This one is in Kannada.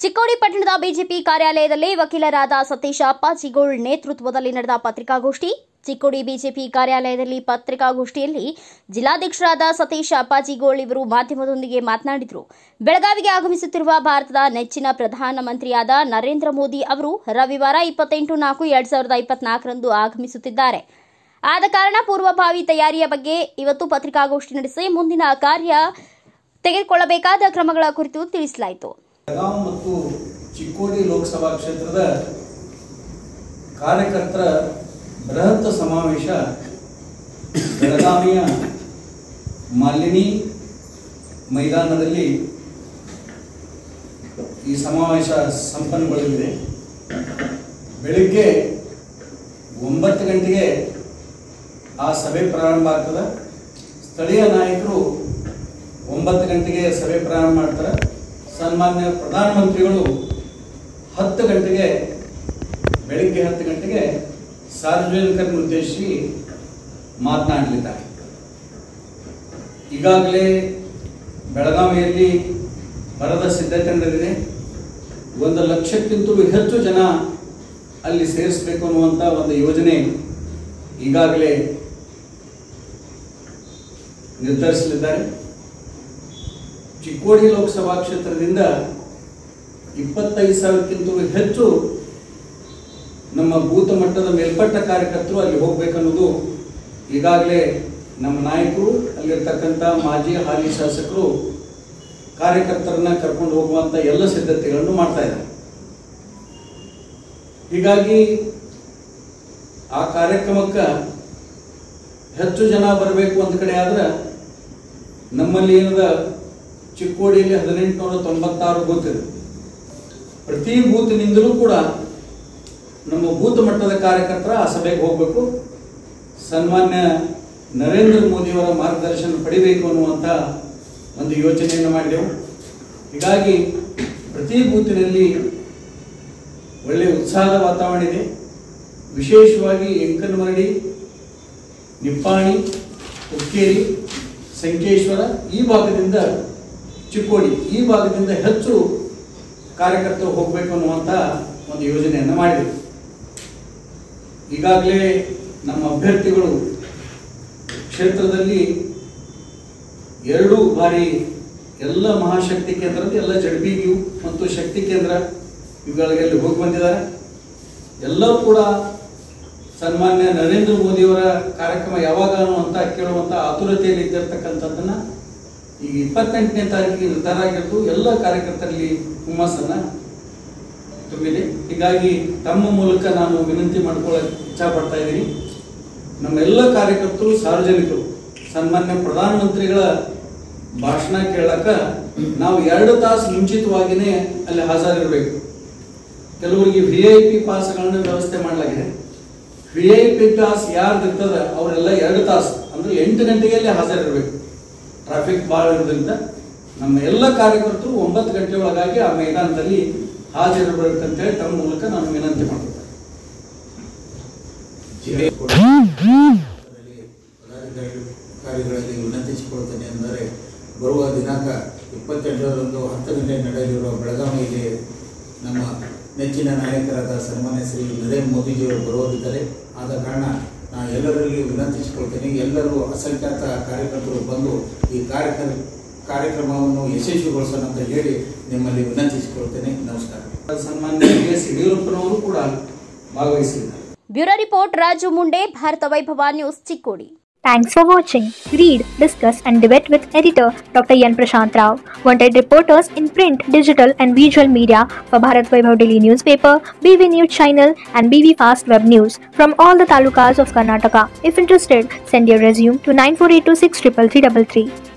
ಚಿಕ್ಕೋಡಿ ಪಟ್ಟಣದ ಬಿಜೆಪಿ ಕಾರ್ಯಾಲಯದಲ್ಲಿ ವಕೀಲರಾದ ಸತೀಶ ಅಪ್ಪಾಜಿಗೋಳ್ ನೇತೃತ್ವದಲ್ಲಿ ನಡೆದ ಪತ್ರಿಕಾಗೋಷ್ಠಿ ಚಿಕ್ಕೋಡಿ ಬಿಜೆಪಿ ಕಾರ್ಯಾಲಯದಲ್ಲಿ ಪತ್ರಿಕಾಗೋಷ್ಠಿಯಲ್ಲಿ ಜಿಲ್ಲಾಧ್ಯಕ್ಷರಾದ ಸತೀಶ ಅಪ್ಪಾಜಿಗೋಳ್ ಇವರು ಮಾಧ್ಯಮದೊಂದಿಗೆ ಮಾತನಾಡಿದರು ಬೆಳಗಾವಿಗೆ ಆಗಮಿಸುತ್ತಿರುವ ಭಾರತದ ನೆಚ್ಚಿನ ಪ್ರಧಾನಮಂತ್ರಿಯಾದ ನರೇಂದ್ರ ಮೋದಿ ಅವರು ರವಿವಾರ ಇಪ್ಪತ್ತೆಂಟು ನಾಲ್ಕು ಎರಡ್ ಸಾವಿರದ ಇಪ್ಪತ್ನಾಲ್ಕರಂದು ಆಗಮಿಸುತ್ತಿದ್ದಾರೆ ಆದ ಕಾರಣ ಪೂರ್ವಭಾವಿ ತಯಾರಿಯ ಬಗ್ಗೆ ಇವತ್ತು ಪತ್ರಿಕಾಗೋಷ್ಠಿ ನಡೆಸಿ ಮುಂದಿನ ಕಾರ್ಯ ತೆಗೆದುಕೊಳ್ಳಬೇಕಾದ ಕ್ರಮಗಳ ಕುರಿತು ತಿಳಿಸಲಾಯಿತು ಬೆಳಗಾವಿ ಮತ್ತು ಚಿಕ್ಕೋಡಿ ಲೋಕಸಭಾ ಕ್ಷೇತ್ರದ ಕಾರ್ಯಕರ್ತರ ಬೃಹತ್ ಸಮಾವೇಶ ಬೆಳಗಾವಿಯ ಮಾಲಿನಿ ಮೈದಾನದಲ್ಲಿ ಈ ಸಮಾವೇಶ ಸಂಪನ್ನಗೊಳ್ಳಲಿದೆ ಬೆಳಿಗ್ಗೆ ಒಂಬತ್ತು ಗಂಟೆಗೆ ಆ ಸಭೆ ಪ್ರಾರಂಭ ಆಗ್ತದೆ ಸ್ಥಳೀಯ ನಾಯಕರು ಒಂಬತ್ತು ಗಂಟೆಗೆ ಸಭೆ ಪ್ರಾರಂಭ ಮಾಡ್ತಾರೆ ಸನ್ಮಾನ್ಯ ಪ್ರಧಾನಮಂತ್ರಿಗಳು ಹತ್ತು ಗಂಟೆಗೆ ಬೆಳಿಗ್ಗೆ ಹತ್ತು ಗಂಟೆಗೆ ಸಾರ್ವಜನಿಕರನ್ನು ಉದ್ದೇಶಿಸಿ ಮಾತನಾಡಲಿದ್ದಾರೆ ಈಗಾಗಲೇ ಬೆಳಗಾವಿಯಲ್ಲಿ ಬರದ ಸಿದ್ಧತೆ ನಡೆದಿದೆ ಒಂದು ಲಕ್ಷಕ್ಕಿಂತಲೂ ಹೆಚ್ಚು ಜನ ಅಲ್ಲಿ ಸೇರಿಸಬೇಕು ಅನ್ನುವಂಥ ಒಂದು ಯೋಜನೆ ಈಗಾಗಲೇ ನಿರ್ಧರಿಸಲಿದ್ದಾರೆ ಚಿಕ್ಕೋಡಿ ಲೋಕಸಭಾ ಕ್ಷೇತ್ರದಿಂದ ಇಪ್ಪತ್ತೈದು ಸಾವಿರಕ್ಕಿಂತಲೂ ಹೆಚ್ಚು ನಮ್ಮ ಬೂತ್ ಮಟ್ಟದ ಮೇಲ್ಪಟ್ಟ ಕಾರ್ಯಕರ್ತರು ಅಲ್ಲಿ ಹೋಗ್ಬೇಕನ್ನೋದು ಈಗಾಗಲೇ ನಮ್ಮ ನಾಯಕರು ಅಲ್ಲಿರ್ತಕ್ಕಂಥ ಮಾಜಿ ಹಾಲಿ ಶಾಸಕರು ಕಾರ್ಯಕರ್ತರನ್ನ ಕರ್ಕೊಂಡು ಹೋಗುವಂಥ ಎಲ್ಲ ಸಿದ್ಧತೆಗಳನ್ನು ಮಾಡ್ತಾ ಇದ್ದಾರೆ ಹೀಗಾಗಿ ಆ ಕಾರ್ಯಕ್ರಮಕ್ಕೆ ಹೆಚ್ಚು ಜನ ಬರಬೇಕು ಒಂದು ಕಡೆ ಆದ್ರೆ ನಮ್ಮಲ್ಲಿ ಏನದ ಚಿಕ್ಕೋಡಿಯಲ್ಲಿ ಹದಿನೆಂಟುನೂರ ತೊಂಬತ್ತಾರು ಬೂತ್ ಇದೆ ಪ್ರತಿ ಬೂತ್ನಿಂದಲೂ ಕೂಡ ನಮ್ಮ ಬೂತ್ ಮಟ್ಟದ ಕಾರ್ಯಕರ್ತರ ಆ ಸಭೆಗೆ ಹೋಗಬೇಕು ಸನ್ಮಾನ್ಯ ನರೇಂದ್ರ ಮೋದಿಯವರ ಮಾರ್ಗದರ್ಶನ ಪಡಿಬೇಕು ಅನ್ನುವಂಥ ಒಂದು ಯೋಚನೆಯನ್ನು ಮಾಡಿದೆವು ಹೀಗಾಗಿ ಪ್ರತಿ ಬೂತಿನಲ್ಲಿ ಒಳ್ಳೆಯ ಉತ್ಸಾಹದ ವಾತಾವರಣ ಇದೆ ವಿಶೇಷವಾಗಿ ಎಂಕನಮರಡಿ ನಿಪ್ಪಾಣಿ ಹುಕ್ಕೇರಿ ಸಂಕೇಶ್ವರ ಈ ಭಾಗದಿಂದ ಚಿಕ್ಕೋಡಿ ಈ ಭಾಗದಿಂದ ಹೆಚ್ಚು ಕಾರ್ಯಕರ್ತರು ಹೋಗಬೇಕು ಅನ್ನುವಂಥ ಒಂದು ಯೋಜನೆಯನ್ನು ಮಾಡಿದೆ ಈಗಾಗಲೇ ನಮ್ಮ ಅಭ್ಯರ್ಥಿಗಳು ಕ್ಷೇತ್ರದಲ್ಲಿ ಎರಡು ಬಾರಿ ಎಲ್ಲ ಮಹಾಶಕ್ತಿ ಕೇಂದ್ರದ ಎಲ್ಲ ಜಡ್ಬಿಗಿಯು ಮತ್ತು ಶಕ್ತಿ ಕೇಂದ್ರ ಇವುಗಳಿಗೆ ಹೋಗಿ ಬಂದಿದ್ದಾರೆ ಎಲ್ಲರೂ ಕೂಡ ಸನ್ಮಾನ್ಯ ನರೇಂದ್ರ ಮೋದಿಯವರ ಕಾರ್ಯಕ್ರಮ ಯಾವಾಗ ಅನ್ನುವಂತ ಕೇಳುವಂತ ಆತುರತೆಯಲ್ಲಿ ಇದ್ದಿರ್ತಕ್ಕಂಥದ್ದನ್ನ ಈಗ ಇಪ್ಪತ್ತೆಂಟನೇ ತಾರೀಕಿಗೆ ನಿರ್ಧಾರ ಆಗಿದ್ದು ಎಲ್ಲ ಕಾರ್ಯಕರ್ತರಲ್ಲಿ ಹುಮ್ಮಸ್ಸನ್ನ ತುಂಬಿದೆ ಹೀಗಾಗಿ ತಮ್ಮ ಮೂಲಕ ನಾನು ವಿನಂತಿ ಮಾಡ್ಕೊಳ್ಳಕ್ಕೆ ಇಚ್ಛಾ ಪಡ್ತಾ ಇದ್ದೀನಿ ನಮ್ಮೆಲ್ಲ ಕಾರ್ಯಕರ್ತರು ಸಾರ್ವಜನಿಕರು ಸನ್ಮಾನ್ಯ ಪ್ರಧಾನಮಂತ್ರಿಗಳ ಭಾಷಣ ಕೇಳಕ ನಾವು ಎರಡು ತಾಸು ಮುಂಚಿತವಾಗಿಯೇ ಅಲ್ಲಿ ಹಾಜರಿರಬೇಕು ಕೆಲವರಿಗೆ ವಿ ಐ ಪಿ ಪಾಸ್ಗಳನ್ನ ವ್ಯವಸ್ಥೆ ಮಾಡಲಾಗಿದೆ ವಿ ಐ ಪಿ ಪಾಸ್ ಯಾರ್ದು ಇರ್ತದ ಅವರೆಲ್ಲ ಎರಡು ತಾಸು ಅಂದ್ರೆ ಎಂಟು ಗಂಟೆಗೆ ಅಲ್ಲಿ ಹಾಜರಿರಬೇಕು ಟ್ರಾಫಿಕ್ ಭಾಳ ಇರೋದ್ರಿಂದ ನಮ್ಮ ಎಲ್ಲ ಕಾರ್ಯಕರ್ತರು ಒಂಬತ್ತು ಗಂಟೆ ಒಳಗಾಗಿ ಆ ಮೈದಾನದಲ್ಲಿ ಹಾಜರಿರಬೇಕಂತೇಳಿ ತಮ್ಮ ಮೂಲಕ ನಾನು ವಿನಂತಿ ಮಾಡ್ತೇನೆ ಪದಾಧಿಕಾರಿಗಳಲ್ಲಿ ವಿನಂತಿಸಿಕೊಳ್ತೇನೆ ಎಂದರೆ ಬರುವ ದಿನಾಂಕ ಇಪ್ಪತ್ತೆಂಟರಂದು ಹತ್ತು ಗಂಟೆ ನಡೆಯಲಿರುವ ಬೆಳಗಾವಿಯಲ್ಲಿ ನಮ್ಮ ನೆಚ್ಚಿನ ನಾಯಕರಾದ ಸನ್ಮಾನ್ಯ ಶ್ರೀ ನರೇಂದ್ರ ಮೋದಿಜಿಯವರು ಬರುವುದಿದ್ದಾರೆ ಆದ ಕಾರಣ ನಾನು ಎಲ್ಲರಲ್ಲಿ ವಿನಂತಿಸಿಕೊಳ್ತೇನೆ ಎಲ್ಲರೂ ಅಸಂಖ್ಯಾತ ಕಾರ್ಯಕರ್ತರು ಬಂದು ಈ ಕಾರ್ಯಕ್ರಮ ಕಾರ್ಯಕ್ರಮವನ್ನು ಯಶಸ್ವಿಗೊಳಿಸೋಣ ಅಂತ ಹೇಳಿ ನಿಮ್ಮಲ್ಲಿ ವಿನಂತಿಸಿಕೊಳ್ತೇನೆ ನಮಸ್ಕಾರ ಸನ್ಮಾನ್ಯ ಬಿ ಎಸ್ ಯಡಿಯೂರಪ್ಪನವರು ಕೂಡ ಭಾಗವಹಿಸಿದ್ದಾರೆ bureau report Raju Munde Bharat Vaibhav news Chikkodi Thanks for watching. Read, discuss, and debate with editor Dr. Yan Prashant Rao. Wanted reporters in print, digital, and visual media for Bharat Vaibhav Daily newspaper, BV News channel, and BV Fast Web News from all the talukas of Karnataka. If interested, send your resume to 9482633333.